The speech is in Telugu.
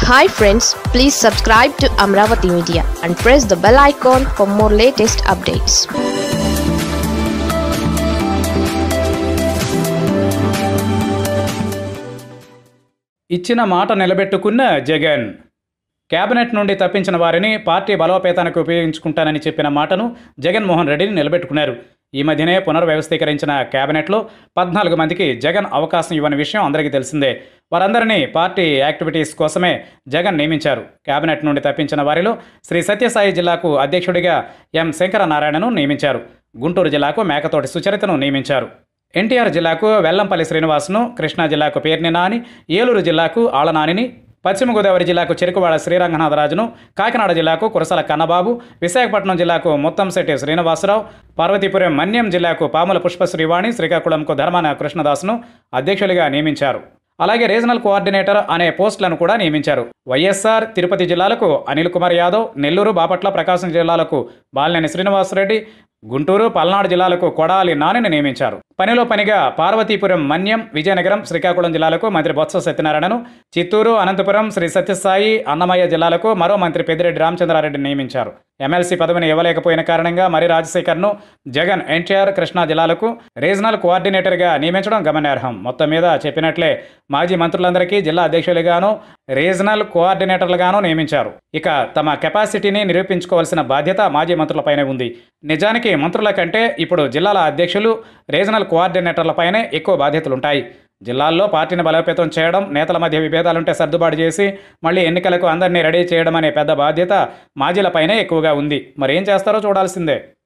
hi friends please subscribe to Amaravati media and press the bell icon for more latest updates ఇచ్చిన మాట నిలబెట్టుకున్న జగన్ కేబినెట్ నుండి తప్పించిన వారిని పార్టీ బలోపేతానికి ఉపయోగించుకుంటానని చెప్పిన మాటను జగన్మోహన్ రెడ్డిని నిలబెట్టుకున్నారు ఈ మధ్యనే పునర్వ్యవస్థీకరించిన కేబినెట్లో పద్నాలుగు మందికి జగన్ అవకాశం ఇవ్వని విషయం అందరికీ తెలిసిందే వారందరినీ పార్టీ యాక్టివిటీస్ కోసమే జగన్ నియమించారు కేబినెట్ నుండి తప్పించిన వారిలో శ్రీ సత్యసాయి జిల్లాకు అధ్యక్షుడిగా ఎం శంకరనారాయణను నియమించారు గుంటూరు జిల్లాకు మేకతోటి సుచరితను నియమించారు ఎన్టీఆర్ జిల్లాకు వెల్లంపల్లి శ్రీనివాస్ను కృష్ణా జిల్లాకు పేర్ని నాని ఏలూరు జిల్లాకు ఆళనానిని పశ్చిమ గోదావరి జిల్లాకు చెరుకువాడ శ్రీరంగనాథరాజును కాకినాడ జిల్లాకు కురసల కన్నబాబు విశాఖపట్నం జిల్లాకు ముత్తంశెట్టి శ్రీనివాసరావు పార్వతీపురం మన్యం జిల్లాకు పాముల పుష్పశ్రీవాణి శ్రీకాకుళంకు ధర్మాన కృష్ణదాస్ను అధ్యక్షులుగా నియమించారు అలాగే రీజనల్ కోఆర్డినేటర్ అనే పోస్టులను కూడా నియమించారు వైఎస్ఆర్ తిరుపతి జిల్లాలకు అనిల్ కుమార్ యాదవ్ నెల్లూరు బాపట్ల ప్రకాశం జిల్లాలకు బాలినేని శ్రీనివాసరెడ్డి గుంటూరు పల్నాడు జిల్లాలకు కొడాలి నానిని నియమించారు పనిలో పనిగా పార్వతీపురం మన్యం విజయనగరం శ్రీకాకుళం జిల్లాలకు మంత్రి బొత్స సత్యనారాయణను చిత్తూరు అనంతపురం శ్రీ సత్యసాయి అన్నమయ్య జిల్లాలకు మరో మంత్రి పెద్దిరెడ్డి రామచంద్రారెడ్డిని నియమించారు ఎమ్మెల్సీ పదవిని ఇవ్వలేకపోయిన కారణంగా మరి రాజశేఖర్ను జగన్ ఎన్టీఆర్ కృష్ణా జిల్లాలకు రీజనల్ కోఆర్డినేటర్గా నియమించడం గమనార్హం మొత్తం మీద చెప్పినట్లే మాజీ మంత్రులందరికీ జిల్లా అధ్యక్షులుగాను రీజనల్ కోఆర్డినేటర్లుగాను నియమించారు ఇక తమ కెపాసిటీని నిరూపించుకోవాల్సిన బాధ్యత మాజీ మంత్రులపైనే ఉంది నిజానికి మంత్రుల కంటే ఇప్పుడు జిల్లాల అధ్యక్షులు రీజనల్ కోఆర్డినేటర్లపైనే ఎక్కువ బాధ్యతలుంటాయి జిల్లాల్లో పార్టీని బలోపేతం చేయడం నేతల మధ్య విభేదాలుంటే సర్దుబాటు చేసి మళ్ళీ ఎన్నికలకు అందరినీ రెడీ చేయడం అనే పెద్ద బాధ్యత మాజీలపైనే ఎక్కువగా ఉంది మరేం చేస్తారో చూడాల్సిందే